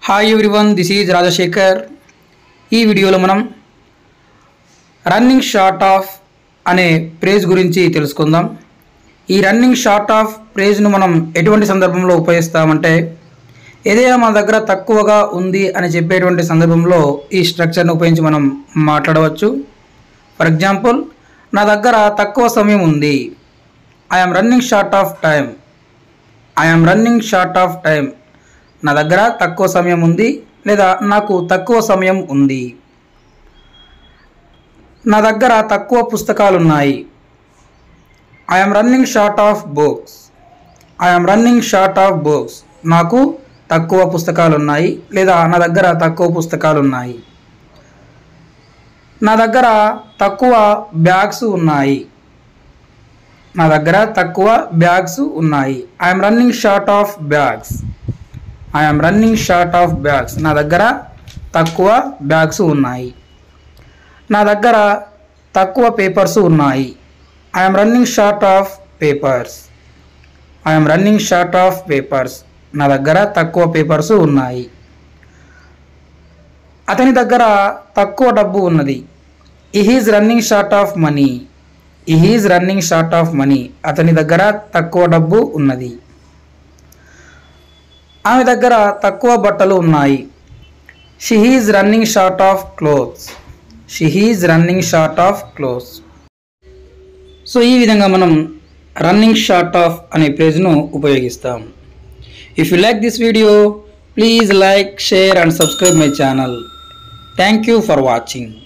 hi everyone this is Rajasekhar ఈ వీడియోలో మనం రన్నింగ్ షార్ట్ ఆఫ్ అనే ప్రేజ్ గురించి తెలుసుకుందాం ఈ రన్నింగ్ షార్ట్ ఆఫ్ ప్రేజ్ను మనం ఎటువంటి సందర్భంలో ఉపయోగిస్తామంటే ఏదైనా మన దగ్గర తక్కువగా ఉంది అని చెప్పేటువంటి సందర్భంలో ఈ స్ట్రక్చర్ను ఉపయోగించి మనం మాట్లాడవచ్చు ఫర్ ఎగ్జాంపుల్ నా దగ్గర తక్కువ సమయం ఉంది I'm running short of time I'm running short of time నా దగ్గర తక్కువ సమయం ఉంది లేదా నాకు తక్కువ సమయం ఉంది నా దగ్గర తక్కువ పుస్తకాలు ఉన్నాయి I'm running short of books I'm running short of books నాకు తక్కువ పుస్తకాలు ఉన్నాయి లేదా నా దగ్గర తక్కువ పుస్తకాలు ఉన్నాయి నా దగ్గర తక్కువ బ్యాగ్స్ ఉన్నాయి నా దగ్గర తక్కువ బ్యాగ్స్ ఉన్నాయి I'm running short of bags I'm running short of bags నా దగ్గర తక్కువ బ్యాగ్స్ ఉన్నాయి నా దగ్గర తక్కువ పేపర్స్ ఉన్నాయి I'm running short of papers I'm running short of papers నా దగ్గర తక్కువ పేపర్స్ ఉన్నాయి అతని దగ్గర తక్కువ డబ్బు ఉన్నది is running short of money is running short of money అతని దగ్గర తక్కువ డబ్బు ఉన్నది ఆమె దగ్గర తక్కువ బట్టలు ఉన్నాయి she is running short of clothes she is running short of clothes so ఈ విధంగా మనం రన్నింగ్ షార్ట్ ఆఫ్ అనే పేజ్ను ఉపయోగిస్తాం if you like this video please like share and subscribe my channel thank you for watching